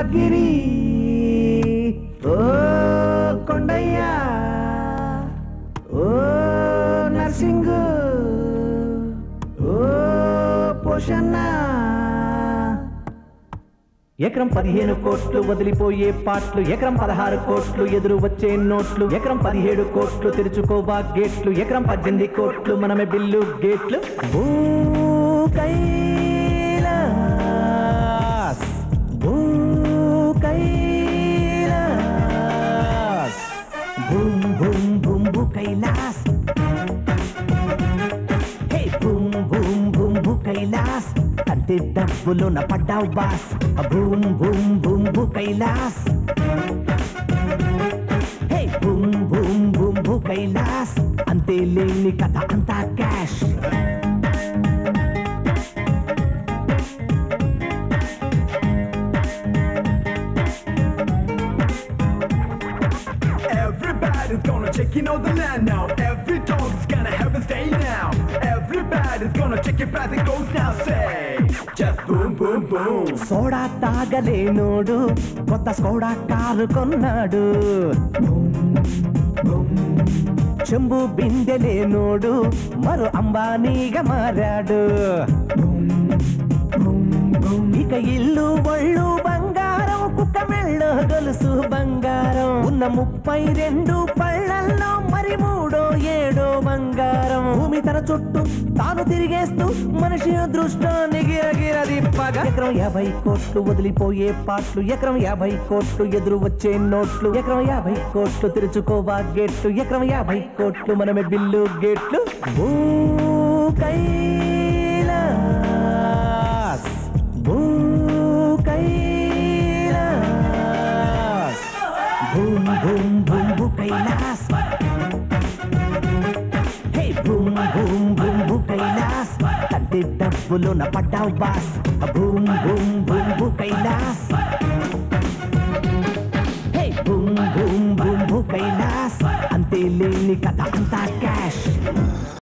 సింహాగిరి ఓ కొండయ్య ఓ నర్సింగ్ ఓ పోషన్న ఎకరం పదిహేను కోట్లు వదిలిపోయే పాటలు ఎకరం పదహారు కోట్లు ఎదురు వచ్చే నోట్లు ఎకరం పదిహేడు కోట్లు తెరుచుకోవా గేట్లు ఎకరం పద్దెనిమిది కోట్లు మనమే బిల్లు గేట్లు భూ కైలాస్ భూ కైలాస్ భూమ్ భూమ్ భూమ్ భూ Kailash hey boom boom boom బూ కైలాస్ తంటి డబ్బులు నా పడ్డావు బాస్ ఆ బూమ్ బూమ్ బూమ్ బూ Kailash hey boom boom boom బూ కైలాస్ అంతే లేని కథ అంతా cash Everybody's gonna check in on the land now. Every dog's gonna have a stay now. Everybody's gonna check your price it goes now. Say, just boom, boom, boom. Soda తాగలేనోడు కొత్త soda car కొన్నాడు చెంబు బిందెలేనోడు మరో అంబానీగా మారాడు ఇక ఇల్లు ఒళ్ళు బంగారం కుక్క మెళ్ళ గొలుసు బంగారం ఉన్న ముప్పై రెండు పళ్ళల్లో మరి మూడో ఏడో బంగారం భూమి తన చుట్టూ తాను తిరిగేస్తూ మనిషి దృష్టాన్ని గిరగిర దిప్పగా ఎకరం యాభై కోట్లు వదిలిపోయే పాటలు ఎకరం యాభై కోట్లు ఎదురు వచ్చే నోట్లు ఎకరం యాభై కోట్లు తెరుచుకోవా గేట్లు ఎకరం యాభై కోట్లు మనమే బిల్లు గేట్లు భూ కైలాస్ భూ కైలాస్ భూమ్ భూమ్ భూమ్ భూ Kailash hey boom boom boom భూ కైలాస్ తండ్రి డబ్బులు నా పడ్డావు బాస్ భూమ్ భూమ్ భూమ్ భూ కైలాస్